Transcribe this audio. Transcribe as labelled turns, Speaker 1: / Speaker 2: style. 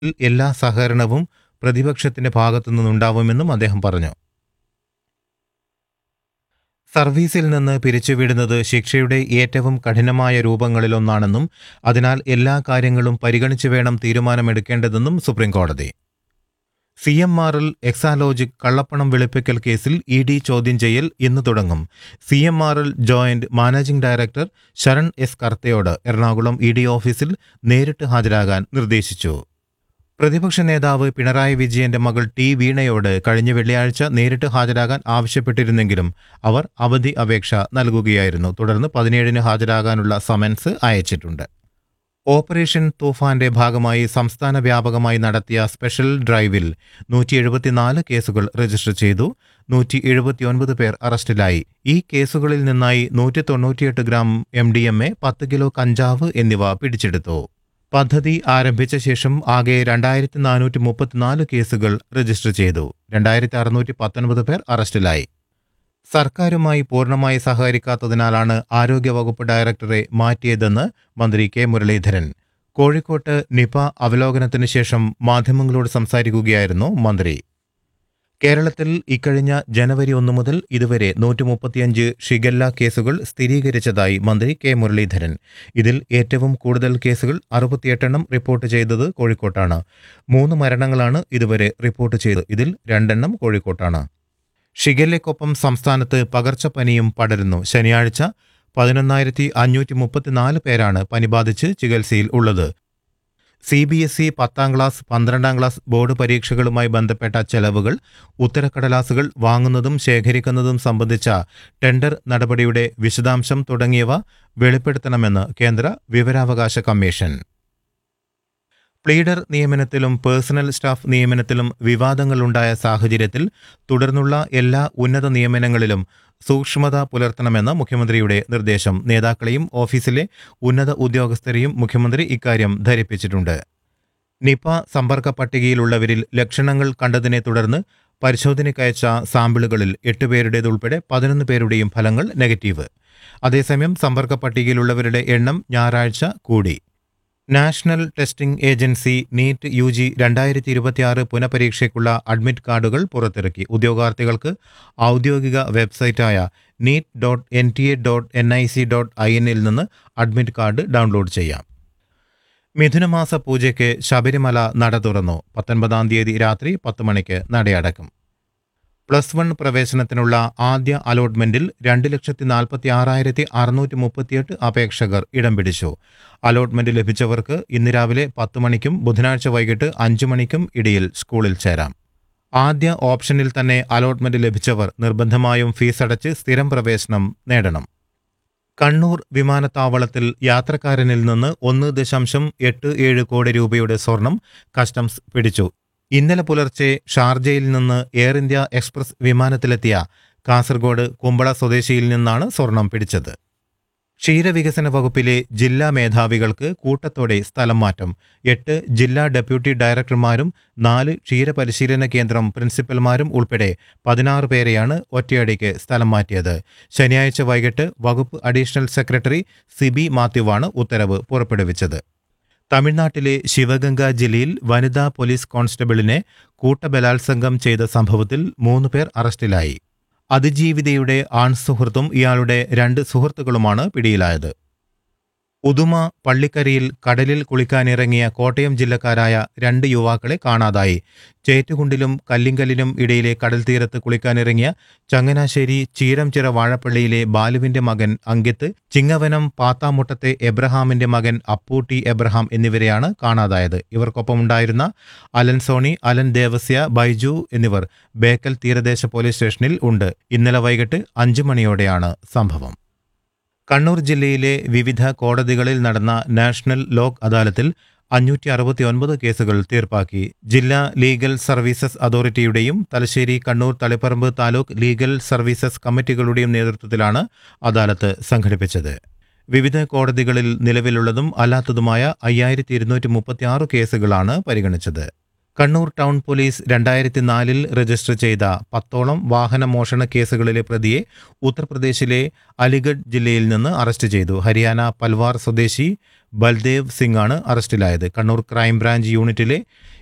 Speaker 1: എല്ലാ സഹകരണവും പ്രതിപക്ഷത്തിന്റെ ഭാഗത്തുനിന്നുണ്ടാവുമെന്നും അദ്ദേഹം പറഞ്ഞു സർവീസിൽ നിന്ന് പിരിച്ചുവിടുന്നത് ശിക്ഷയുടെ ഏറ്റവും കഠിനമായ രൂപങ്ങളിലൊന്നാണെന്നും അതിനാൽ എല്ലാ കാര്യങ്ങളും പരിഗണിച്ചു വേണം തീരുമാനമെടുക്കേണ്ടതെന്നും സുപ്രീംകോടതി സി എം ആറിൽ എക്സാലോജിക് കള്ളപ്പണം വെളുപ്പിക്കൽ കേസിൽ ഇ ഡി ചോദ്യം ചെയ്യൽ ഇന്ന് തുടങ്ങും സി എം ആറിൽ joint managing director Sharan S കർത്തയോട് എറണാകുളം ഇ ഡി ഓഫീസിൽ നേരിട്ട് ഹാജരാകാൻ നിർദ്ദേശിച്ചു പ്രതിപക്ഷ നേതാവ് പിണറായി വിജയന്റെ മകൾ ടി വീണയോട് കഴിഞ്ഞ വെള്ളിയാഴ്ച നേരിട്ട് ഹാജരാകാൻ ആവശ്യപ്പെട്ടിരുന്നെങ്കിലും അവർ അവധി അപേക്ഷ നൽകുകയായിരുന്നു തുടർന്ന് പതിനേഴിന് ഹാജരാകാനുള്ള സമൻസ് അയച്ചിട്ടുണ്ട് ഓപ്പറേഷൻ തൂഫാന്റെ ഭാഗമായി സംസ്ഥാന വ്യാപകമായി നടത്തിയ സ്പെഷ്യൽ ഡ്രൈവിൽ നൂറ്റി എഴുപത്തിനാല് കേസുകൾ രജിസ്റ്റർ ചെയ്തു നൂറ്റി എഴുപത്തിയൊൻപത് പേർ അറസ്റ്റിലായി ഈ കേസുകളിൽ നിന്നായി നൂറ്റി തൊണ്ണൂറ്റിയെട്ട് gram M D M A പത്ത് കിലോ കഞ്ചാവ് എന്നിവ പിടിച്ചെടുത്തു പദ്ധതി ആരംഭിച്ച ശേഷം ആകെ രണ്ടായിരത്തി നാനൂറ്റി മുപ്പത്തിനാല് കേസുകൾ രജിസ്റ്റർ ചെയ്തു രണ്ടായിരത്തി അറുന്നൂറ്റി പത്തൊൻപത് പേർ അറസ്റ്റിലായി സർക്കാരുമായി പൂർണ്ണമായി സഹകരിക്കാത്തതിനാലാണ് ആരോഗ്യവകുപ്പ് ഡയറക്ടറെ മാറ്റിയതെന്ന് മന്ത്രി കെ മുരളീധരൻ കോഴിക്കോട്ട് നിപ അവലോകനത്തിന് ശേഷം മാധ്യമങ്ങളോട് സംസാരിക്കുകയായിരുന്നു മന്ത്രി കേരളത്തിൽ ഇക്കഴിഞ്ഞ ജനുവരി ഒന്ന് മുതൽ ഇതുവരെ നൂറ്റി മുപ്പത്തിയഞ്ച് ഷിഗല്ല കേസുകൾ സ്ഥിരീകരിച്ചതായി മന്ത്രി കെ മുരളീധരൻ ഇതിൽ ഏറ്റവും കൂടുതൽ കേസുകൾ അറുപത്തിയെട്ടെണ്ണം റിപ്പോർട്ട് ചെയ്തത് കോഴിക്കോട്ടാണ് മൂന്ന് മരണങ്ങളാണ് ഇതുവരെ റിപ്പോർട്ട് ചെയ്തത് ഇതിൽ രണ്ടെണ്ണം കോഴിക്കോട്ടാണ് ഷിഗല്ലയ്ക്കൊപ്പം സംസ്ഥാനത്ത് പകർച്ചപ്പനിയും പടരുന്നു ശനിയാഴ്ച പതിനൊന്നായിരത്തി അഞ്ഞൂറ്റി മുപ്പത്തിനാല് പേരാണ് പനി ബാധിച്ച് ചികിത്സയിൽ ഉള്ളത് സി ബി എസ് ഇ പത്താം ക്ലാസ് പന്ത്രണ്ടാം ക്ലാസ് ബോർഡ് പരീക്ഷകളുമായി ബന്ധപ്പെട്ട ചെലവുകൾ ഉത്തരക്കടലാസുകൾ വാങ്ങുന്നതും ശേഖരിക്കുന്നതും സംബന്ധിച്ച ടെൻഡർ നടപടിയുടെ വിശദാംശം തുടങ്ങിയവ വെളിപ്പെടുത്തണമെന്ന് കേന്ദ്ര വിവരാവകാശ കമ്മീഷൻ പ്ലീഡർ നിയമനത്തിലും പേഴ്സണൽ സ്റ്റാഫ് നിയമനത്തിലും വിവാദങ്ങളുണ്ടായ സാഹചര്യത്തിൽ തുടർന്നുള്ള എല്ലാ ഉന്നത നിയമനങ്ങളിലും സൂക്ഷ്മത പുലർത്തണമെന്ന് മുഖ്യമന്ത്രിയുടെ നിർദ്ദേശം നേതാക്കളെയും ഓഫീസിലെ ഉന്നത ഉദ്യോഗസ്ഥരെയും മുഖ്യമന്ത്രി ഇക്കാര്യം ധരിപ്പിച്ചിട്ടുണ്ട് നിപ സമ്പർക്ക പട്ടികയിലുള്ളവരിൽ ലക്ഷണങ്ങൾ കണ്ടതിനെ തുടർന്ന് പരിശോധനയ്ക്കയച്ച സാമ്പിളുകളിൽ എട്ട് പേരുടേതുൾപ്പെടെ പതിനൊന്ന് പേരുടെയും ഫലങ്ങൾ നെഗറ്റീവ് അതേസമയം സമ്പർക്ക പട്ടികയിലുള്ളവരുടെ എണ്ണം ഞായറാഴ്ച കൂടി national testing agency NEET U G രണ്ടായിരത്തി ഇരുപത്തിയാറ് പുനഃപരീക്ഷയ്ക്കുള്ള അഡ്മിറ്റ് കാർഡുകൾ പുറത്തിറക്കി ഉദ്യോഗാർത്ഥികൾക്ക് ഔദ്യോഗിക വെബ്സൈറ്റായ NEET dot N T A dot N I C dot I എന്നിൽ നിന്ന് അഡ്മിറ്റ് കാർഡ് ഡൗൺലോഡ് ചെയ്യാം മിഥുനമാസ പൂജയ്ക്ക് ശബരിമല നട തുറന്നു പത്തൊൻപതാം തീയതി രാത്രി പത്ത് മണിക്ക് നടയടക്കും പ്ലസ് വൺ പ്രവേശനത്തിനുള്ള ആദ്യ അലോട്ട്മെന്റിൽ രണ്ട് ലക്ഷത്തി നാൽപ്പത്തി ആറായിരത്തി അറുന്നൂറ്റി മുപ്പത്തിയെട്ട് അപേക്ഷകർ ഇടം പിടിച്ചു അലോട്ട്മെന്റ് ലഭിച്ചവർക്ക് ഇന്ന് രാവിലെ പത്ത് മണിക്കും ബുധനാഴ്ച വൈകിട്ട് അഞ്ചു മണിക്കും ഇടയിൽ സ്കൂളിൽ ചേരാം ആദ്യ ഓപ്ഷനിൽ തന്നെ അലോട്ട്മെന്റ് ലഭിച്ചവർ നിർബന്ധമായും ഫീസ് അടച്ച് സ്ഥിരം പ്രവേശനം നേടണം കണ്ണൂർ വിമാനത്താവളത്തിൽ യാത്രക്കാരനിൽ നിന്ന് ഒന്ന് ദശാംശം എട്ട് ഏഴ് കോടി രൂപയുടെ സ്വർണം കസ്റ്റംസ് പിടിച്ചു ഇന്നലെ പുലർച്ചെ ഷാർജയിൽ നിന്ന് എയർ ഇന്ത്യ എക്സ്പ്രസ് വിമാനത്തിലെത്തിയ കാസർഗോഡ് കുമ്പള സ്വദേശിയിൽ നിന്നാണ് സ്വർണം പിടിച്ചത് ക്ഷീരവികസന വകുപ്പിലെ ജില്ലാ മേധാവികൾക്ക് കൂട്ടത്തോടെ സ്ഥലം മാറ്റം എട്ട് ജില്ലാ ഡെപ്യൂട്ടി ഡയറക്ടർമാരും നാല് ക്ഷീരപരിശീലന കേന്ദ്രം പ്രിൻസിപ്പൽമാരും ഉൾപ്പെടെ പതിനാറ് പേരെയാണ് ഒറ്റയടിക്ക് സ്ഥലം മാറ്റിയത് ശനിയാഴ്ച വൈകിട്ട് വകുപ്പ് അഡീഷണൽ സെക്രട്ടറി സിബി മാത്യുവാണ് ഉത്തരവ് പുറപ്പെടുവിച്ചത് തമിഴ്നാട്ടിലെ ശിവഗംഗ ജില്ലയിൽ വനിതാ പോലീസ് കോൺസ്റ്റബിളിനെ കൂട്ടബലാത്സംഗം ചെയ്ത സംഭവത്തിൽ മൂന്ന് പേർ അറസ്റ്റിലായി അതിജീവിതയുടെ ആൺസുഹൃത്തും ഇയാളുടെ രണ്ട് സുഹൃത്തുക്കളുമാണ് പിടിയിലായത് ഉദുമ പള്ളിക്കരയിൽ കടലിൽ കുളിക്കാനിറങ്ങിയ കോട്ടയം ജില്ലക്കാരായ രണ്ട് യുവാക്കളെ കാണാതായി ചേറ്റുകുണ്ടിലും കല്ലിങ്കലിനും ഇടയിലെ കടൽ തീരത്ത് കുളിക്കാനിറങ്ങിയ ചങ്ങനാശ്ശേരി ചീരംചിറ വാഴപ്പള്ളിയിലെ ബാലുവിന്റെ മകൻ അങ്കിത്ത് ചിങ്ങവനം പാത്താമുട്ടത്തെ എബ്രഹാമിന്റെ മകൻ അപ്പൂട്ടി എബ്രഹാം എന്നിവരെയാണ് കാണാതായത് ഇവർക്കൊപ്പമുണ്ടായിരുന്ന അലൻ സോണി അലൻ ദേവസ്യ ബൈജു എന്നിവർ ബേക്കൽ തീരദേശ പോലീസ് സ്റ്റേഷനിൽ ഉണ്ട് ഇന്നലെ വൈകിട്ട് അഞ്ചു മണിയോടെയാണ് സംഭവം കണ്ണൂർ ജില്ലയിലെ വിവിധ കോടതികളിൽ നടന്ന നാഷണൽ ലോക് അദാലത്തിൽ അഞ്ഞൂറ്റി അറുപത്തിയൊൻപത് കേസുകൾ തീർപ്പാക്കി ജില്ലാ ലീഗൽ സർവീസസ് അതോറിറ്റിയുടെയും തലശ്ശേരി കണ്ണൂർ തളിപ്പറമ്പ് താലൂക്ക് ലീഗൽ സർവീസസ് കമ്മിറ്റികളുടെയും നേതൃത്വത്തിലാണ് അദാലത്ത് സംഘടിപ്പിച്ചത് വിവിധ കോടതികളിൽ നിലവിലുള്ളതും അല്ലാത്തതുമായ അയ്യായിരത്തി ഇരുന്നൂറ്റി മുപ്പത്തിയാറ് കേസുകളാണ് പരിഗണിച്ചത് കണ്ണൂർ ടൗൺ പോലീസ് രണ്ടായിരത്തി നാലിൽ രജിസ്റ്റർ ചെയ്ത പത്തോളം വാഹന മോഷണ കേസുകളിലെ പ്രതിയെ ഉത്തർപ്രദേശിലെ അലിഗഡ് ജില്ലയിൽ നിന്ന് അറസ്റ്റ് ചെയ്തു ഹരിയാന പൽവാർ സ്വദേശി ബൽദേവ് സിംഗ് ആണ് അറസ്റ്റിലായത് കണ്ണൂർ ക്രൈംബ്രാഞ്ച് യൂണിറ്റിലെ